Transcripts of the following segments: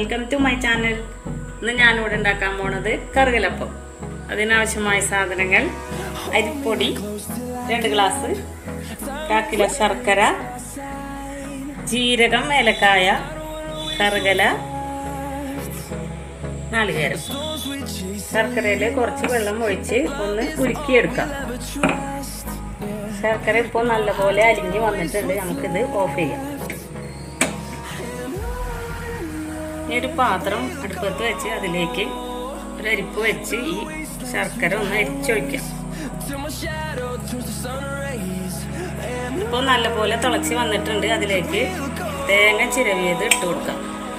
welcome to my channel ഇന്ന് ഞാനിവിടെ ഉണ്ടാക്കാൻ പോണത് കറുകലപ്പം അതിനാവശ്യമായ സാധനങ്ങൾ അരിപ്പൊടി രണ്ട് ഗ്ലാസ് കാ കിലോ ശർക്കര ജീരകം ഏലക്കായ കറുകല നാളികേരം ശർക്കരയിൽ കുറച്ച് വെള്ളം ഒഴിച്ച് ഒന്ന് ഉരുക്കിയെടുക്കാം ശർക്കര ഇപ്പോൾ നല്ലപോലെ അലിഞ്ഞ് വന്നിട്ടുണ്ട് നമുക്കിത് ഓഫ് ചെയ്യാം ഇനി ഒരു പാത്രം അടുപ്പത്ത് വെച്ച് അതിലേക്ക് ഒരു അരിപ്പ് വെച്ച് ഈ ശർക്കര ഒന്ന് അരിച്ചൊഴിക്കാം ഇപ്പോൾ നല്ലപോലെ തിളച്ച് വന്നിട്ടുണ്ട് അതിലേക്ക് തേങ്ങ ചിരവിയത് ഇട്ട് കൊടുക്കാം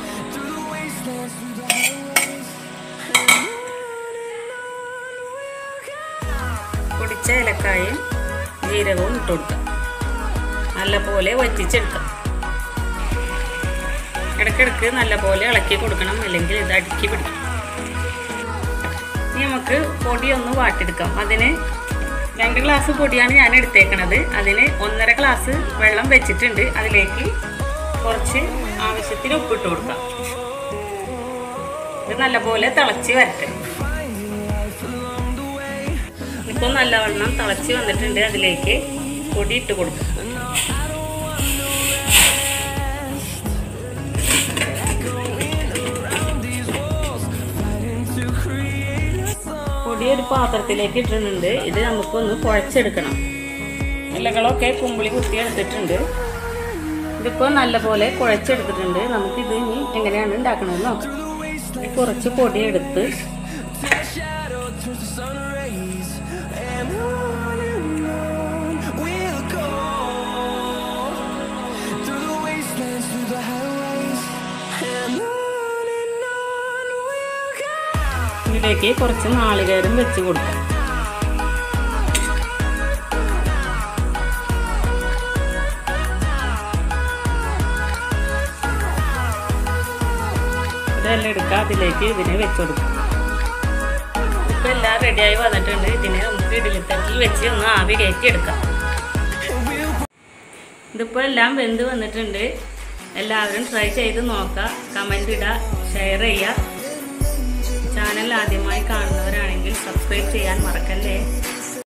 പൊടിച്ച ഏലക്കായും ജീരകവും ഇട്ട് കൊടുക്കാം നല്ലപോലെ വറ്റിച്ചെടുക്കാം ഇടയ്ക്കിടയ്ക്ക് നല്ലപോലെ ഇളക്കി കൊടുക്കണം അല്ലെങ്കിൽ ഇത് അടുക്കി പിടിക്കും ഇനി നമുക്ക് പൊടി ഒന്ന് വാട്ടിയെടുക്കാം അതിന് രണ്ട് ഗ്ലാസ് പൊടിയാണ് ഞാൻ എടുത്തേക്കണത് അതിന് ഒന്നര ഗ്ലാസ് വെള്ളം വെച്ചിട്ടുണ്ട് അതിലേക്ക് കുറച്ച് ആവശ്യത്തിന് ഉപ്പിട്ട് കൊടുക്കാം ഇത് നല്ലപോലെ തിളച്ച് വരട്ടെ ഇപ്പോൾ നല്ലവണ്ണം തിളച്ച് വന്നിട്ടുണ്ട് അതിലേക്ക് പൊടി ഇട്ട് കൊടുക്കാം പൊടി ഒരു പാത്രത്തിലേക്ക് ഇട്ടിട്ടുണ്ട് ഇത് നമുക്കൊന്ന് കുഴച്ചെടുക്കണം ഇലകളൊക്കെ കുമ്പിളി കുത്തി എടുത്തിട്ടുണ്ട് ഇതിപ്പോൾ നല്ലപോലെ കുഴച്ചെടുത്തിട്ടുണ്ട് നമുക്കിത് ഇനി എങ്ങനെയാണ് ഉണ്ടാക്കണമെന്ന് നോക്കാം ഈ കുറച്ച് പൊടി എടുത്ത് ഇതിലേക്ക് കുറച്ച് നാളികേരം വെച്ച് കൊടുക്കാം ഇതെല്ലാം എടുക്കുക അതിലേക്ക് ഇതിനെ വെച്ച് കൊടുക്കും ഇപ്പം എല്ലാം റെഡിയായി വന്നിട്ടുണ്ട് ഇതിനെ നമുക്ക് ഇഡലിത്തട്ടിൽ വെച്ച് ഒന്ന് ആവി കയറ്റി എടുക്കാം ഇതിപ്പോൾ എല്ലാം വെന്ത് വന്നിട്ടുണ്ട് എല്ലാവരും ട്രൈ ചെയ്ത് നോക്കുക കമൻ്റ് ഇടുക ഷെയർ ചെയ്യുക ചാനൽ ആദ്യമായി കാണുന്നവരാണെങ്കിൽ സബ്സ്ക്രൈബ് ചെയ്യാൻ മറക്കല്ലേ